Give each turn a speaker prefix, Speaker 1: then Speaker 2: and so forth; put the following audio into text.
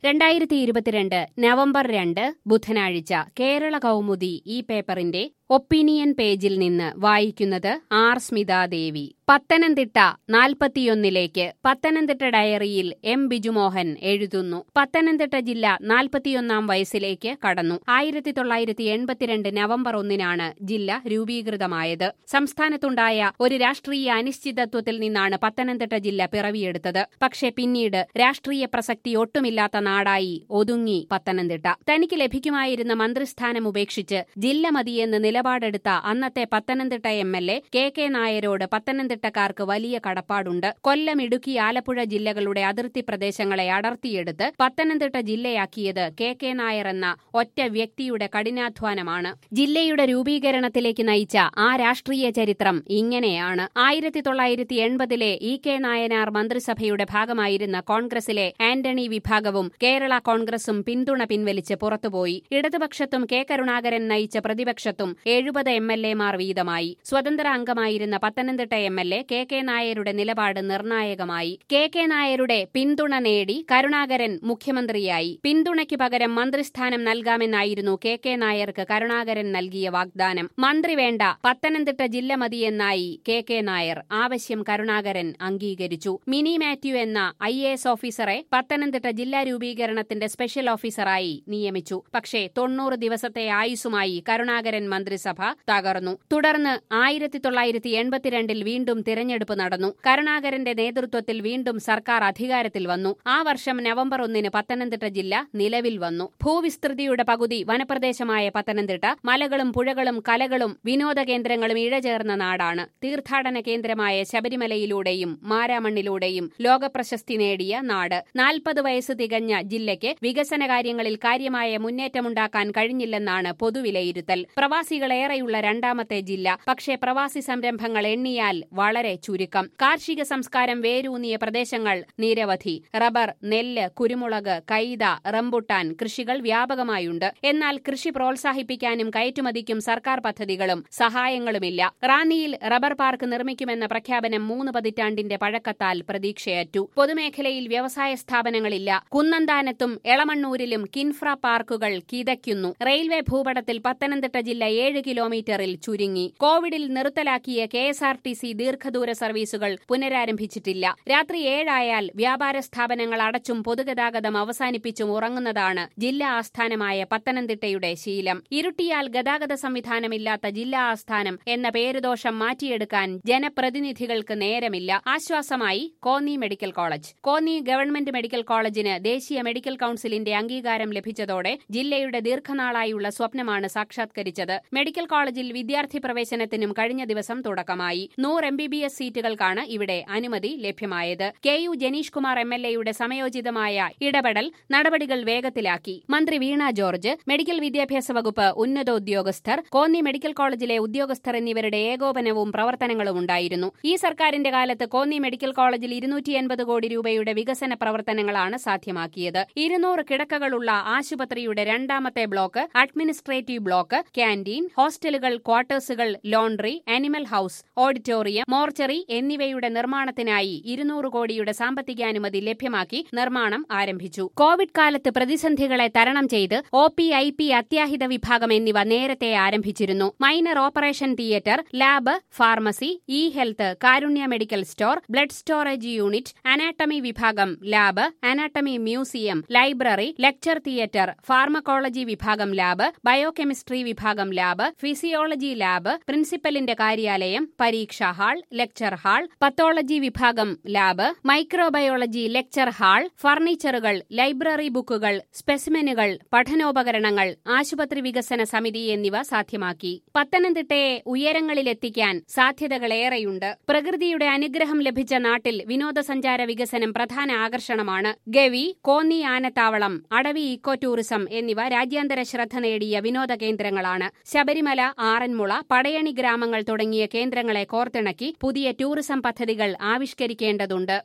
Speaker 1: രണ്ടായിരത്തി ഇരുപത്തിരണ്ട് നവംബർ രണ്ട് ബുധനാഴ്ച കേരള കൗമുദി ഈ പേപ്പറിന്റെ ഒപ്പീനിയൻ പേജിൽ നിന്ന് വായിക്കുന്നത് ആർ സ്മിതാദേവി പത്തനംതിട്ട നാൽപ്പത്തിയൊന്നിലേക്ക് പത്തനംതിട്ട ഡയറിയിൽ എം ബിജുമോഹൻ എഴുതുന്നു പത്തനംതിട്ട ജില്ല നാൽപ്പത്തിയൊന്നാം വയസ്സിലേക്ക് കടന്നു ആയിരത്തി തൊള്ളായിരത്തി എൺപത്തിരണ്ട് നവംബർ ഒന്നിനാണ് ജില്ല രൂപീകൃതമായത് സംസ്ഥാനത്തുണ്ടായ ഒരു രാഷ്ട്രീയ അനിശ്ചിതത്വത്തിൽ നിന്നാണ് പത്തനംതിട്ട ജില്ല പിറവിയെടുത്തത് പക്ഷേ പിന്നീട് രാഷ്ട്രീയ പ്രസക്തി ഒട്ടുമില്ലാത്ത നാടായി ഒതുങ്ങി പത്തനംതിട്ട തനിക്ക് ലഭിക്കുമായിരുന്ന മന്ത്രിസ്ഥാനം ഉപേക്ഷിച്ച് ജില്ല മതിയെന്ന് നിലപാടെടുത്ത അന്നത്തെ Pathanamthitta M L A K K നായരോട് പത്തനംതിട്ടക്കാർക്ക് വലിയ കടപ്പാടുണ്ട് കൊല്ലം ഇടുക്കി ആലപ്പുഴ ജില്ലകളുടെ അതിർത്തി പ്രദേശങ്ങളെ അടർത്തിയെടുത്ത് പത്തനംതിട്ട ജില്ലയാക്കിയത് കെ കെ നായർ എന്ന ഒറ്റ വ്യക്തിയുടെ കഠിനാധ്വാനമാണ് ജില്ലയുടെ രൂപീകരണത്തിലേക്ക് നയിച്ച ആ രാഷ്ട്രീയ ചരിത്രം ഇങ്ങനെയാണ് ആയിരത്തി തൊള്ളായിരത്തി എൺപതിലെ ഇ കെ നായനാർ മന്ത്രിസഭയുടെ ഭാഗമായിരുന്ന കോൺഗ്രസിലെ ആന്റണി വിഭാഗവും കേരള കോൺഗ്രസും പിന്തുണ പിൻവലിച്ച് പുറത്തുപോയി ഇടതുപക്ഷത്തും കെ കരുണാകരൻ നയിച്ച പ്രതിപക്ഷത്തും എഴുപത് എം എൽ എമാർ വീതമായി സ്വതന്ത്ര അംഗമായിരുന്ന Pathanamthitta M L A K K നായരുടെ നിലപാട് നിർണായകമായി കെ കെ നായരുടെ പിന്തുണ നേടി കരുണാകരൻ മുഖ്യമന്ത്രിയായി പിന്തുണയ്ക്ക് പകരം മന്ത്രിസ്ഥാനം നൽകാമെന്നായിരുന്നു കെ കെ നായർക്ക് കരുണാകരൻ നൽകിയ വാഗ്ദാനം മന്ത്രി വേണ്ട പത്തനംതിട്ട ജില്ല മതിയെന്നായി കെ കെ നായർ ആവശ്യം കരുണാകരൻ അംഗീകരിച്ചു മിനി മാത്യു എന്ന ഐ എ എസ് ഓഫീസറെ പത്തനംതിട്ട ജില്ലാ രൂപീകരണത്തിന്റെ സ്പെഷ്യൽ ഓഫീസറായി നിയമിച്ചു പക്ഷേ തൊണ്ണൂറ് ദിവസത്തെ ആയുസുമായി കരുണാകരൻ മന്ത്രിസഭ തകർന്നു തുടർന്ന് ആയിരത്തി തൊള്ളായിരത്തി എൺപത്തിരണ്ടിൽ വീണ്ടും തിരഞ്ഞെടുപ്പ് നടന്നു കരുണാകരന്റെ നേതൃത്വത്തിൽ വീണ്ടും സർക്കാർ അധികാരത്തിൽ വന്നു ആ വർഷം നവംബർ ഒന്നിന് പത്തനംതിട്ട ജില്ല നിലവിൽ വന്നു ഭൂവിസ്തൃതിയുടെ പകുതി വനപ്രദേശമായ പത്തനംതിട്ട മലകളും പുഴകളും കലകളും വിനോദ കേന്ദ്രങ്ങളും ഇഴചേർന്ന നാടാണ് തീർത്ഥാടന കേന്ദ്രമായ ശബരിമലയിലൂടെയും മാരാമണ്ണിലൂടെയും ലോകപ്രശസ്തി നേടിയ നാട് നാൽപ്പത് വയസ്സ് തികഞ്ഞ ജില്ലയ്ക്ക് വികസന കാര്യങ്ങളിൽ കാര്യമായ മുന്നേറ്റമുണ്ടാക്കാൻ കഴിഞ്ഞില്ലെന്നാണ് പൊതുവിലയിരുത്തൽ പ്രവാസികളേറെയുള്ള രണ്ടാമത്തെ ജില്ല പക്ഷേ പ്രവാസി സംരംഭങ്ങൾ എണ്ണിയാൽ വളരെ ചുരുക്കം കാർഷിക സംസ്കാരം വേരൂന്നിയ പ്രദേശങ്ങൾ നിരവധി റബ്ബർ നെല്ല് കുരുമുളക് കൈത റംബുട്ടാൻ കൃഷികൾ വ്യാപകമായുണ്ട് എന്നാൽ കൃഷി പ്രോത്സാഹിപ്പിക്കാനും കയറ്റുമതിക്കും സർക്കാർ പദ്ധതികളും സഹായങ്ങളുമില്ല റാന്നിയിൽ റബ്ബർ പാർക്ക് നിർമ്മിക്കുമെന്ന പ്രഖ്യാപനം മൂന്ന് പതിറ്റാണ്ടിന്റെ പഴക്കത്താൽ പ്രതീക്ഷയറ്റു പൊതുമേഖലയിൽ വ്യവസായ സ്ഥാപനങ്ങളില്ല കുന്നന്താനത്തും എളമണ്ണൂരിലും കിൻഫ്ര പാർക്കുകൾ കിതയ്ക്കുന്നു റെയിൽവേ ഭൂപടത്തിൽ പത്തനംതിട്ട ജില്ല ഏഴ് കിലോമീറ്ററിൽ ചുരുങ്ങി കോവിഡിൽ നിർത്തലാക്കിയ K S R T C ദീർഘദൂര സർവീസുകൾ പുനരാരംഭിച്ചിട്ടില്ല രാത്രി ഏഴായാൽ വ്യാപാര സ്ഥാപനങ്ങൾ അടച്ചും പൊതുഗതാഗതം അവസാനിപ്പിച്ചും ഉറങ്ങുന്നതാണ് ജില്ലാ ആസ്ഥാനമായ പത്തനംതിട്ടയുടെ ശീലം ഇരുട്ടിയാൽ ഗതാഗത സംവിധാനമില്ലാത്ത ജില്ലാ ആസ്ഥാനം എന്ന പേരുദോഷം മാറ്റിയെടുക്കാൻ ജനപ്രതിനിധികൾക്ക് നേരമില്ല ആശ്വാസമായി Konni medical college Konni government medical കോളേജിന് ദേശീയ മെഡിക്കൽ കൌൺസിലിന്റെ അംഗീകാരം ലഭിച്ചതോടെ ജില്ലയുടെ ദീർഘനാളായുള്ള സ്വപ്നമാണ് സാക്ഷാത്കരിച്ചത് മെഡിക്കൽ കോളേജിൽ വിദ്യാർത്ഥി പ്രവേശനത്തിനും കഴിഞ്ഞ ദിവസം തുടക്കമായി നൂറ് എം ബി ബി എസ് സീറ്റുകൾക്കാണ് ഇവിടെ അനുമതി ലഭ്യമായത് K U Janeesh Kumar M L എയുടെ സമയോചിതമായ ഇടപെടൽ നടപടികൾ വേഗത്തിലാക്കി മന്ത്രി വീണ ജോർജ് മെഡിക്കൽ വിദ്യാഭ്യാസ വകുപ്പ് ഉന്നതോദ്യോഗസ്ഥർ കോന്നി മെഡിക്കൽ കോളേജിലെ ഉദ്യോഗസ്ഥർ എന്നിവരുടെ ഏകോപനവും പ്രവർത്തനങ്ങളും ഉണ്ടായിരുന്നു ഈ സർക്കാരിന്റെ കാലത്ത് കോന്നി മെഡിക്കൽ കോളേജിൽ ഇരുന്നൂറ്റി എൺപത് കോടി രൂപയുടെ വികസന പ്രവർത്തനങ്ങളാണ് സാധ്യമാക്കിയത് ഇരുന്നൂറ് കിടക്കകളുള്ള ആശുപത്രിയുടെ രണ്ടാമത്തെ ബ്ലോക്ക് അഡ്മിനിസ്ട്രേറ്റീവ് ബ്ലോക്ക് ക്യാന്റീൻ ഹോസ്റ്റലുകൾ ക്വാർട്ടേഴ്സുകൾ laundry animal house auditorium mortuary എന്നിവയുടെ നിർമ്മാണത്തിനായി ഇരുന്നൂറ് കോടിയുടെ സാമ്പത്തികാനുമതി ലഭ്യമാക്കി നിർമ്മാണം ആരംഭിച്ചു കോവിഡ് കാലത്ത് പ്രതിസന്ധികളെ തരണം ചെയ്ത് ഒ പി ഐ പി അത്യാഹിത വിഭാഗം എന്നിവ നേരത്തെ ആരംഭിച്ചിരുന്നു minor operation theatre lab pharmacy e health Karunya medical store blood storage unit anatomy വിഭാഗം lab anatomy museum library lecture theatre pharmacology വിഭാഗം ലാബ് ബയോകെമിസ്ട്രി വിഭാഗം ലാബ് ഫിസിയോളജി ലാബ് പ്രിൻസിപ്പലിന്റെ കാര്യാലയം പരീക്ഷാ ഹാൾ ലെക്ചർ ഹാൾ പത്തോളജി വിഭാഗം ലാബ് മൈക്രോബയോളജി ലെക്ചർ ഹാൾ ഫർണിച്ചറുകൾ library ബുക്കുകൾ സ്പെസിമെനുകൾ പഠനോപകരണങ്ങൾ ആശുപത്രി വികസന സമിതി എന്നിവ സാധ്യമാക്കി പത്തനംതിട്ടയെ ഉയരങ്ങളിലെത്തിക്കാൻ സാധ്യതകളേറെയുണ്ട് പ്രകൃതിയുടെ അനുഗ്രഹം ലഭിച്ച നാട്ടിൽ വിനോദസഞ്ചാര വികസനം പ്രധാന ആകർഷണമാണ് ഗവി കോന്നി ആനത്താവളം അടവി ഇക്കോ ടൂറിസം എന്നിവ രാജ്യാന്തര ശ്രദ്ധ നേടിയ വിനോദ കേന്ദ്രങ്ങളാണ് ശബരിമല ആറന്മുള പടയണി ഗ്രാമങ്ങൾ തുടങ്ങിയ കേന്ദ്രങ്ങളെ കോർത്തിണക്കി പുതിയ ടൂറിസം പദ്ധതികൾ ആവിഷ്കരിക്കേണ്ടതുണ്ട്